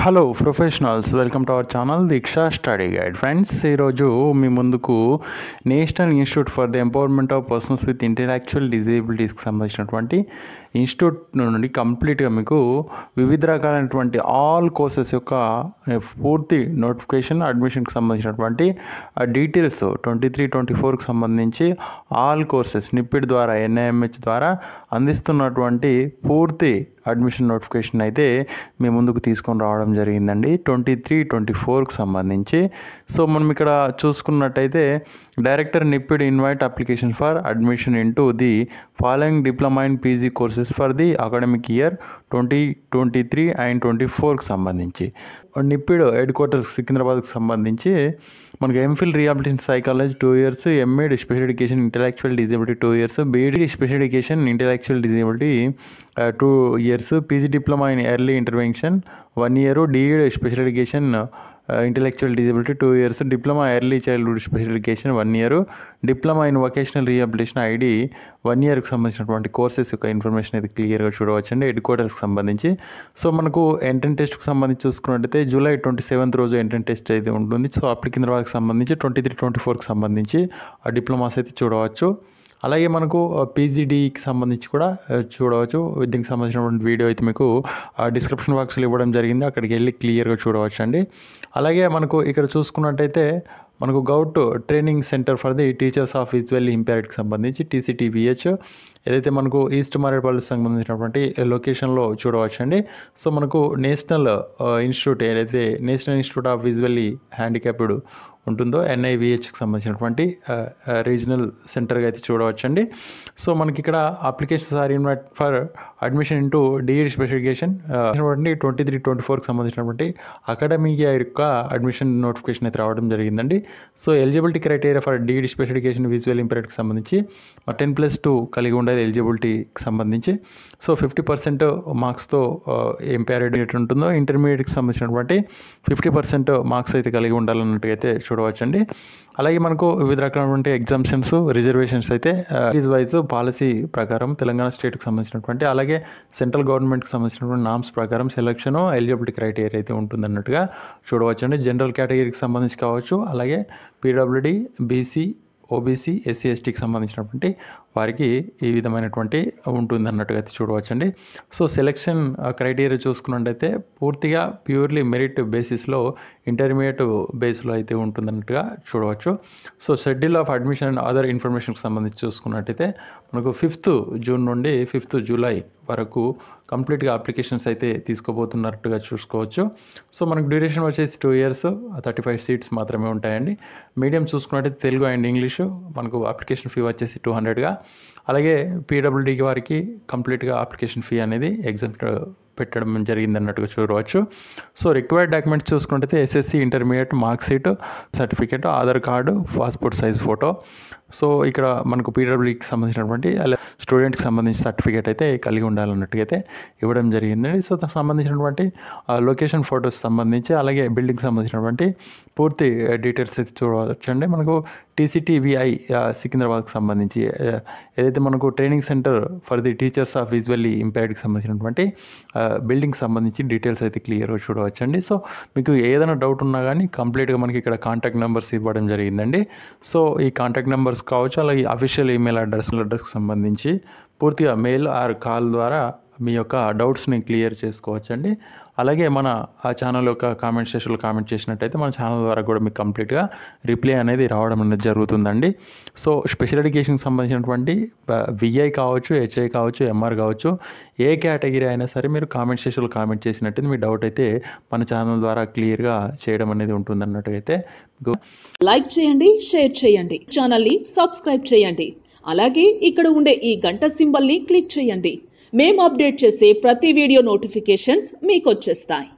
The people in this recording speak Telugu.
hello professionals welcome to our channel Deeksha study guide friends ఈరోజు మీ ముందుకు national institute for the empowerment of persons with intellectual డిజేబిలిటీస్కి సంబంధించినటువంటి ఇన్స్టిట్యూట్ నుండి కంప్లీట్గా మీకు వివిధ రకాలైనటువంటి ఆల్ కోర్సెస్ యొక్క పూర్తి నోటిఫికేషన్ అడ్మిషన్కి సంబంధించినటువంటి డీటెయిల్స్ ట్వంటీ త్రీ ట్వంటీ ఫోర్కి సంబంధించి ఆల్ కోర్సెస్ నిప్పిడ్ ద్వారా ఎన్ఐఎంహెచ్ ద్వారా అందిస్తున్నటువంటి పూర్తి అడ్మిషన్ నోటిఫికేషన్ అయితే మీ ముందుకు తీసుకొని రావడం జరిగిందండి ట్వంటీ త్రీ ట్వంటీ ఫోర్కి సంబంధించి సో మనం ఇక్కడ చూసుకున్నట్టయితే director NIEPID invite application for admission into the following diploma in PG courses for the academic year twenty twenty three and twenty ఫోర్కి సంబంధించి నిప్పిడ్ హెడ్ క్వార్టర్స్ సికింద్రాబాద్కి సంబంధించి మనకి MPhil rehabilitation psychology two years MEd special education intellectual disability two years BEd special education intellectual disability two years PG diploma in early intervention one year DEd special education intellectual disability two years diploma early childhood special education one year diploma in vocational rehabilitation ID one ఇయర్కి సంబంధించినటువంటి కోర్సెస్ యొక్క ఇన్ఫర్మేషన్ అయితే క్లియర్గా చూడవచ్చండి హెడ్ క్వార్టర్స్కి సంబంధించి సో మనకు ఎంట్రన్ టెస్ట్కి సంబంధించి చూసుకున్నట్టయితే జూలై ట్వంటీ సెవెంత్ రోజు ఎంట్రన్ టెస్ట్ అయితే ఉంటుంది సో అప్పటి కింద వాళ్ళకి సంబంధించి ట్వంటీ త్రీ ట్వంటీ ఫోర్కి సంబంధించి ఆ డిప్లొమాస్ అయితే చూడవచ్చు అలాగే మనకు పీజీడీకి సంబంధించి కూడా చూడవచ్చు దీనికి సంబంధించినటువంటి వీడియో అయితే మీకు డిస్క్రిప్షన్ బాక్స్లో ఇవ్వడం జరిగింది అక్కడికి వెళ్ళి క్లియర్గా చూడవచ్చు అండి అలాగే మనకు ఇక్కడ చూసుకున్నట్టయితే మనకు గౌట్ training centre for the teachers of visual ఇంపేర్డ్కి సంబంధించి టీసీటీవీహెచ్ ఏదైతే మనకు ఈస్ట్ మారేడుపల్లికి సంబంధించినటువంటి లొకేషన్లో చూడవచ్చు అండి సో మనకు నేషనల్ ఇన్స్టిట్యూట్ ఏదైతే national institute of visually handicapped ఉంటుందో ఎన్ఐవిహెచ్కి సంబంధించినటువంటి రీజనల్ సెంటర్గా అయితే చూడవచ్చండి సో మనకి ఇక్కడ applications are invite for admission into DEd specification twenty three twenty ఫోర్కి సంబంధించినటువంటి అకాడమిక్ ఇయర్ యొక్క అడ్మిషన్ నోటిఫికేషన్ అయితే రావడం జరిగిందండి so eligibility criteria for DEd special education visual ఇంపేరెడ్కి సంబంధించి టెన్ ప్లస్ టూ కలిగి ఉండాలి ఎలిజిబిలిటీకి సంబంధించి సో ఫిఫ్టీ పర్సెంట్ మార్క్స్తో ఎంపైర్డ్ ఉంటుందో ఇంటర్మీడియట్కి సంబంధించినటువంటి ఫిఫ్టీ పర్సెంట్ మార్క్స్ అయితే కలిగి ఉండాలన్నట్టుగా అయితే చూడవచ్చండి అలాగే మనకు వివిధ రకాలైనటువంటి ఎగ్జామ్షన్స్ రిజర్వేషన్స్ అయితే ఫీజ్ వైజ్ పాలసీ ప్రకారం తెలంగాణ స్టేట్కి సంబంధించినటువంటి అలాగే సెంట్రల్ గవర్నమెంట్కి సంబంధించినటువంటి నామ్స్ ప్రకారం సెలక్షన్ ఎలిజిబిలిటీ క్రైటీరియా అయితే ఉంటుందన్నట్టుగా చూడవచ్చండి జనరల్ కేటగిరీకి సంబంధించి కావచ్చు అలాగే పీడబ్ల్యూడి బీసీ ఓబీసీ ఎస్సీ ఎస్టీకి సంబంధించినటువంటి వారికి ఈ విధమైనటువంటి ఉంటుంది అన్నట్టుగా అయితే చూడవచ్చండి సో సెలెక్షన్ క్రైటీరియా చూసుకున్నట్టయితే పూర్తిగా ప్యూర్లీ మెరిట్ బేసిస్లో ఇంటర్మీడియట్ బేస్లో అయితే ఉంటుందన్నట్టుగా చూడవచ్చు so schedule of admission and other ఇన్ఫర్మేషన్కి సంబంధించి చూసుకున్నట్టయితే మనకు ఫిఫ్త్ జూన్ నుండి ఫిఫ్త్ జూలై వరకు కంప్లీట్గా అప్లికేషన్స్ అయితే తీసుకోబోతున్నట్టుగా చూసుకోవచ్చు సో మనకు డ్యూరేషన్ వచ్చేసి two years thirty five seats మాత్రమే ఉంటాయండి మీడియం చూసుకున్నట్టయితే తెలుగు అండ్ ఇంగ్లీషు మనకు అప్లికేషన్ ఫీ వచ్చేసి టూ హండ్రెడ్గా అలాగే పీడబ్ల్యూడీకి వారికి కంప్లీట్గా అప్లికేషన్ ఫీ అనేది ఎగ్జామ్ పెట్టడం జరిగింది అన్నట్టుగా చూడవచ్చు సో రిక్వైర్డ్ డాక్యుమెంట్స్ చూసుకుంటే SSC intermediate mark sheet certificate Aadhaar card passport size photo so ఇక్కడ మనకు పీడబ్ల్యూకి సంబంధించినటువంటి అలా స్టూడెంట్కి సంబంధించిన సర్టిఫికేట్ అయితే కలిగి ఉండాలన్నట్టుగా అయితే ఇవ్వడం జరిగిందండి సో దానికి సంబంధించినటువంటి లొకేషన్ ఫొటోస్ సంబంధించి అలాగే బిల్డింగ్కి సంబంధించినటువంటి పూర్తి డీటెయిల్స్ అయితే చూడవచ్చండి మనకు టీసీటీవీఐ సికింద్రాబాద్కి సంబంధించి ఏదైతే మనకు training centre for the teachers of visually ఇంపైర్డ్కి సంబంధించినటువంటి బిల్డింగ్ సంబంధించి డీటెయిల్స్ అయితే క్లియర్గా చూడవచ్చండి సో మీకు ఏదైనా డౌట్ ఉన్నా కానీ కంప్లీట్గా మనకి ఇక్కడ కాంటాక్ట్ నెంబర్స్ ఇవ్వడం జరిగిందండి సో ఈ కాంటాక్ట్ నెంబర్స్ కావచ్చు అలాగే అఫీషియల్ ఈమెయిల్ అడ్రస్ అడ్రస్కి సంబంధించి పూర్తిగా మెయిల్ ఆర్ కాల్ ద్వారా మీ యొక్క డౌట్స్ని క్లియర్ చేసుకోవచ్చండి అలాగే మన ఆ ఛానల్ యొక్క కామెంట్ సెషన్లో కామెంట్ చేసినట్టయితే మన ఛానల్ ద్వారా కూడా మీకు కంప్లీట్గా రిప్లై అనేది రావడం అనేది జరుగుతుందండి సో స్పెషల్ ఎడ్యుకేషన్కి సంబంధించినటువంటి విఐ కావచ్చు హెచ్ఐ కావచ్చు ఎంఆర్ కావచ్చు ఏ కేటగిరీ అయినా సరే మీరు కామెంట్ సెషన్లో కామెంట్ చేసినట్టయితే మీ డౌట్ అయితే మన ఛానల్ ద్వారా క్లియర్గా చేయడం అనేది ఉంటుంది అన్నట్టయితే లైక్ చేయండి షేర్ చేయండి ఛానల్ని సబ్స్క్రైబ్ చేయండి అలాగే ఇక్కడ ఉండే ఈ గంట సింబల్ని క్లిక్ చేయండి మేము అప్డేట్ చేసే ప్రతి వీడియో నోటిఫికేషన్స్ మీకు వచ్చేస్తాయి